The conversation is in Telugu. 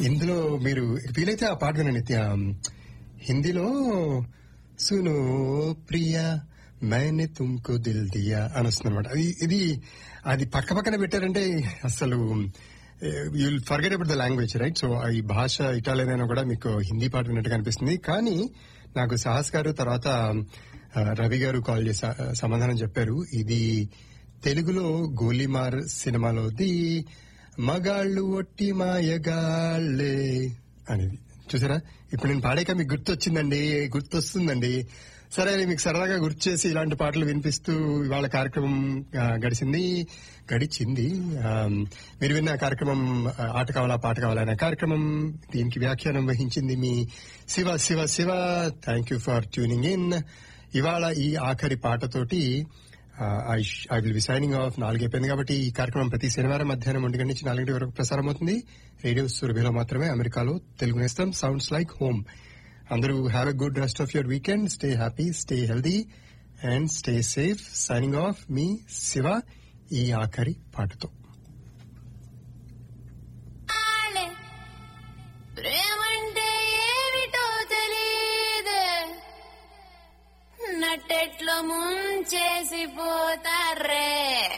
ఇందులో మీరు వీలైతే ఆ పాట వినండి నిత్య హిందీలో సునో ప్రియా మైనే తుమ్కో దిల్ దియా అని వస్తుంది అనమాట అది ఇది అది పక్క పక్కన పెట్టారంటే అసలు you'll forget about the language right so ఈ భాష ఇటాలియన్ అయినా కూడా మీకు హిందీ పాట విన్నట్టుగా అనిపిస్తుంది కానీ నాకు సాహస్ గారు తర్వాత ఆ, రవి గారు కాల్ చేసి ఆ, సమాధానం చెప్పారు ఇది తెలుగులో గోలీమార్ సినిమాలోది మగాళ్ళు ఒట్టి మాయగాళ్ళే అనేది చూసారా ఇప్పుడు నేను పాడాక మీకు గుర్తొచ్చిందండి గుర్తొస్తుందండి సరే అది మీకు సరదాగా గుర్తు చేసి ఇలాంటి పాటలు వినిపిస్తూ ఇవాళ కార్యక్రమం ఆ, గడిచింది గడిచింది ఆ, మీరు విన్న కార్యక్రమం ఆ, ఆట కావాలా పాట కావాలా అనే కార్యక్రమం దీనికి వ్యాఖ్యానం వహించింది మీ Siva Siva Siva thank you for tuning in ఇవాళ ఈ ఆఖరి పాటతోటి I will be signing off నాలుగైపోయింది కాబట్టి ఈ కార్యక్రమం ప్రతి శనివారం మధ్యాహ్నం ఒంటి గంట నుంచి నాలుగింటి వరకు ప్రసారం అవుతుంది రేడియో సురభిలో మాత్రమే అమెరికాలో తెలుగు నేస్తం సౌండ్స్ లైక్ హోమ్ అందరూ have a good rest of your weekend stay happy stay healthy and stay safe signing off మీ శివ ఈ ఆఖరి పాటతో ఆలే ప్రేమంటే ఏమిటో తెలియదే నట్టెట్లో ముంచేసి పోతారే